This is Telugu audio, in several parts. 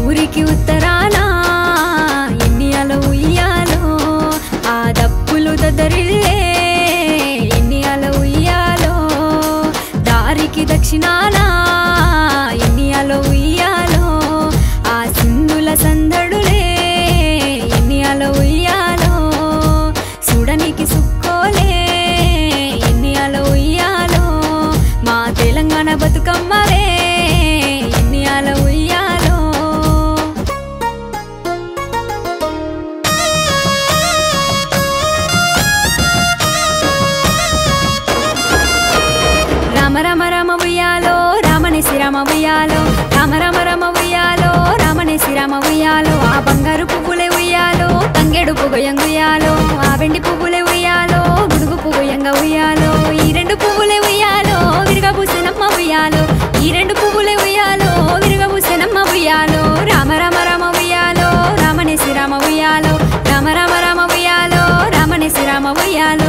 ఊరికి ఉత్తరాన ఎన్ని అల ఉయ్యాలో ఆ దప్పులు దద్దరిల్లే ఎన్ని అల ఉయ్యాలో దారికి దక్షిణాన ఎన్ని అల ఉయ్యాలో ఆ సింధుల సందడులే ఎన్ని అల ఉయ్యాలో చూడనికి సుక్కోలే ఎన్ని అల ఉయ్యాలో మా తెలంగాణ బతుకమ్మలే ఎన్ని అల ఉయ్యాలో రామ రామ రామ ఉయ్యాలో రామని శ్రీరామ ఉయ్యాలో రామ రామ రామ ఉయ్యాలో రామని శ్రీరామ ఉయ్యాలో ఆ బంగారు పువ్వులే ఉయ్యాలో తంగేడు పువ్వుయంగ ఉయ్యాలో ఆ వెండి పువ్వులే ఉయ్యాలో గుడుగు పువ్వుయంగ ఉయ్యాలో ఈ రెండు పువ్వులే ఉయ్యాలో విరగబూసినమ్మ ఉయ్యాలో ఈ రెండు పువ్వులే ఉయ్యాలో విరగబూసినమ్మ ఉయ్యాలో రామ రామ రామ ఉయ్యాలో రామని శ్రీరామ ఉయ్యాలో రామ రామ రామ ఉయ్యాలో రామని శ్రీరామ ఉయ్యాలో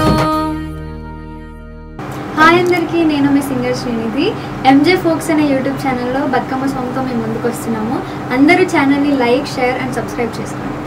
హాయ్ అందరికీ నేను మీ సింగర్ శ్రీనిధి ఎంజే ఫోక్స్ అనే యూట్యూబ్ ఛానల్లో బతుకమ్మ సాంగ్తో మేము ముందుకు వస్తున్నాము అందరూ ఛానల్ని లైక్ షేర్ అండ్ సబ్స్క్రైబ్ చేసుకోండి